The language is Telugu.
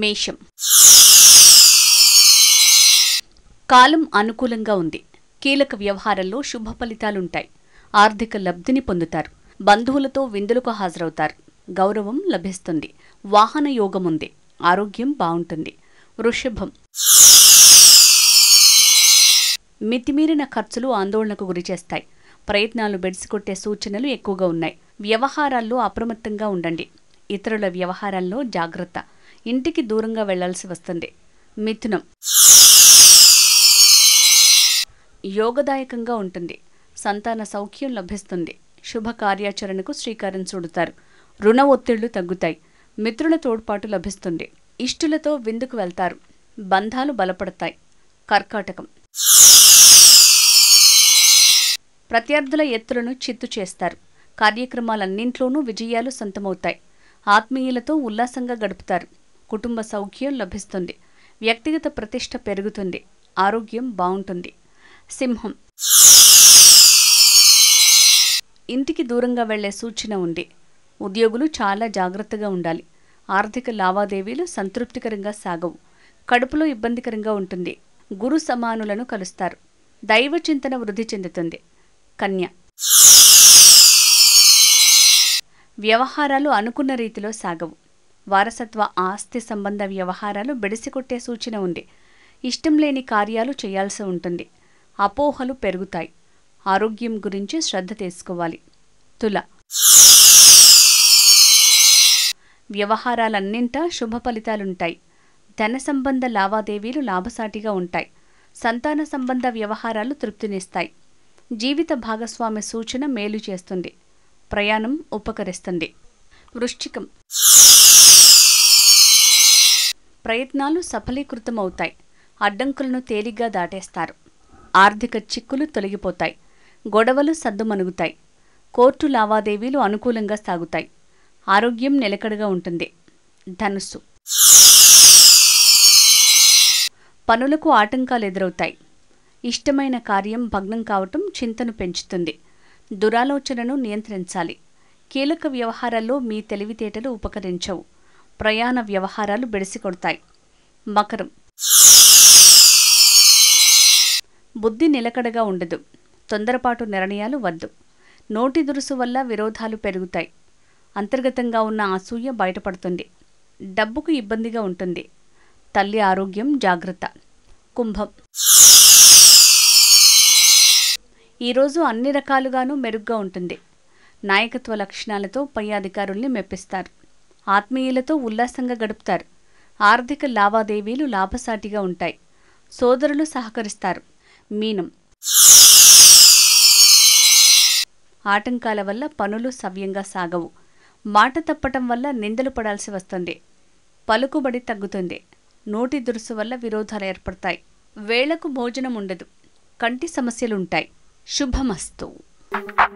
మేషం కాలం అనుకూలంగా ఉంది కీలక వ్యవహారంలో శుభ ఫలితాలుంటాయి ఆర్థిక లబ్ధిని పొందుతారు బంధువులతో విందులకు హాజరవుతారు గౌరవం లభిస్తుంది వాహన యోగముంది ఆరోగ్యం బావుంటుంది వృషభం మితిమీరిన ఖర్చులు ఆందోళనకు గురిచేస్తాయి ప్రయత్నాలు బెడిసికొట్టే సూచనలు ఎక్కువగా ఉన్నాయి వ్యవహారాల్లో అప్రమత్తంగా ఉండండి ఇతరుల వ్యవహారాల్లో జాగ్రత్త ఇంటికి దూరంగా వెళ్లాల్సి వస్తుంది మిథునం యోగదాయకంగా ఉంటుంది సంతాన సౌఖ్యం లభిస్తుంది శుభ కార్యాచరణకు శ్రీకారం చుడతారు రుణ ఒత్తిళ్లు తగ్గుతాయి మిత్రుల తోడ్పాటు లభిస్తుంది ఇష్టులతో విందుకు వెళ్తారు బంధాలు బలపడతాయి కర్కాటకం ప్రత్యర్థుల ఎత్తులను చిత్తు చేస్తారు కార్యక్రమాలన్నింట్లోనూ విజయాలు సొంతమవుతాయి ఆత్మీయులతో ఉల్లాసంగా గడుపుతారు కుటుంబ సౌఖ్యం లభిస్తుంది వ్యక్తిగత ప్రతిష్ట పెరుగుతుంది ఆరోగ్యం బావుంటుంది సింహం ఇంటికి దూరంగా వెళ్లే సూచన ఉంది ఉద్యోగులు చాలా జాగ్రత్తగా ఉండాలి ఆర్థిక లావాదేవీలు సంతృప్తికరంగా సాగవు కడుపులో ఇబ్బందికరంగా ఉంటుంది గురు సమానులను కలుస్తారు దైవ చింతన వృద్ధి చెందుతుంది కన్య వ్యవహారాలు అనుకున్న రీతిలో సాగవు వారసత్వ ఆస్తి సంబంధ వ్యవహారాలు బెడిసికొట్టే సూచన ఉంది ఇష్టం లేని కార్యాలు చేయాల్సి ఉంటుంది అపోహలు పెరుగుతాయి ఆరోగ్యం గురించి శ్రద్ధ తీసుకోవాలి తుల వ్యవహారాలన్నింటా శుభ ఫలితాలుంటాయి ధన సంబంధ లావాదేవీలు లాభసాటిగా ఉంటాయి సంతాన సంబంధ వ్యవహారాలు తృప్తినిస్తాయి జీవిత భాగస్వామి సూచన మేలు చేస్తుంది ప్రయాణం ఉపకరిస్తుంది వృశ్చికం ప్రయత్నాలు సఫలీకృతమవుతాయి అడ్డంకులను తేలిగ్గా దాటేస్తారు ఆర్థిక చిక్కులు తొలగిపోతాయి గొడవలు సద్దుమణుగుతాయి కోర్టు లావాదేవీలు అనుకూలంగా సాగుతాయి ఆరోగ్యం నిలకడగా ఉంటుంది ధనుస్సు పనులకు ఆటంకాలు ఎదురవుతాయి ఇష్టమైన కార్యం భగ్నం కావటం చింతను పెంచుతుంది దురాలోచనను నియంత్రించాలి కీలక వ్యవహారాల్లో మీ తెలివితేటలు ఉపకరించవు ప్రయాణ వ్యవహారాలు బెడిసికొడతాయి మకరం బుద్ధి నిలకడగా ఉండదు తొందరపాటు నిర్ణయాలు వద్దు నోటి దురుసు వల్ల విరోధాలు పెరుగుతాయి అంతర్గతంగా ఉన్న అసూయ బయటపడుతుంది డబ్బుకు ఇబ్బందిగా ఉంటుంది తల్లి ఆరోగ్యం జాగ్రత్త కుంభం ఈరోజు అన్ని రకాలుగానూ మెరుగ్గా ఉంటుంది నాయకత్వ లక్షణాలతో పై అధికారుల్ని మెప్పిస్తారు ఆత్మీయులతో ఉల్లాసంగా గడుపుతారు ఆర్థిక లావాదేవీలు లాభసాటిగా ఉంటాయి సోదరులు సహకరిస్తారు మీనం ఆటంకాల వల్ల పనులు సవ్యంగా సాగవు మాట తప్పటం వల్ల నిందలు పడాల్సి వస్తుంది పలుకుబడి తగ్గుతుంది నోటి దురుసు వల్ల విరోధాలు ఏర్పడతాయి వేళకు భోజనం ఉండదు కంటి సమస్యలుంటాయి శుభమస్తు